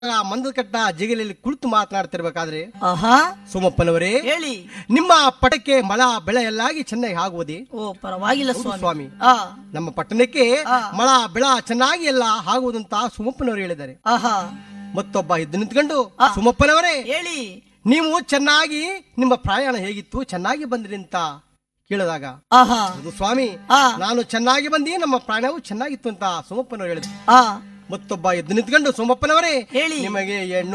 ಮಂದಕಟ್ಟ ಜಿಗಲಲ್ಲಿ ಕುಳಿತು ಮಾತನಾಡ್ತಿರ್ಬೇಕಾದ್ರೆ ಆಹಾ ಸೋಮಪ್ಪನವರೇ ಹೇಳಿ ನಿಮ್ಮ ಪಟಕ್ಕೆ ಮಳ ಬೆಳೆ ಎಲ್ಲಾಗಿ ಚೆನ್ನಾಗಿ ಆಗುವುದೇ ಓ ಪರವಾಗಿಲ್ಲ ಹೌದು ಸ್ವಾಮಿ ಸ್ವಾಮಿ ಆ ನಮ್ಮ ಪಟ್ಟಣಕ್ಕೆ ಆ. ಮಳ ಬೆಳ ಚೆನ್ನಾಗಿ ಎಲ್ಲ ಆಗುವುದಂತ ಸುಮಪ್ಪನವರು ಹೇಳಿದ್ದಾರೆ ಆಹಾ ಮತ್ತೊಬ್ಬ ಎದ್ದು ನಿಂತ್ಕೊಂಡು ಆ. ಸುಮಪ್ಪನವರೇ ಹೇಳಿ ನೀವು ಚೆನ್ನಾಗಿ ನಿಮ್ಮ ಪ್ರಯಾಣ ಹೇಗಿತ್ತು ಚೆನ್ನಾಗಿ ಬಂದ್ರಿ ಅಂತ ಕೇಳಿದಾಗ ಆಹಾ ಅದು ಸ್ವಾಮಿ ಆ ನಾನು ಚೆನ್ನಾಗಿ ಬಂದಿ ನಮ್ಮ ಪ್ರಾಣವು ಚೆನ್ನಾಗಿತ್ತು ಅಂತ ಸೋಮಪ್ಪನವರು ಹೇಳಿದ್ರು ಆ ಮತ್ತೊಬ್ಬ ಎದ್ದು ನಿಂತ್ಕೊಂಡು ಸೋಮಪ್ಪನವರೇ ಹೇಳಿ. ನಿಮಗೆ ಹೆಣ್ಣು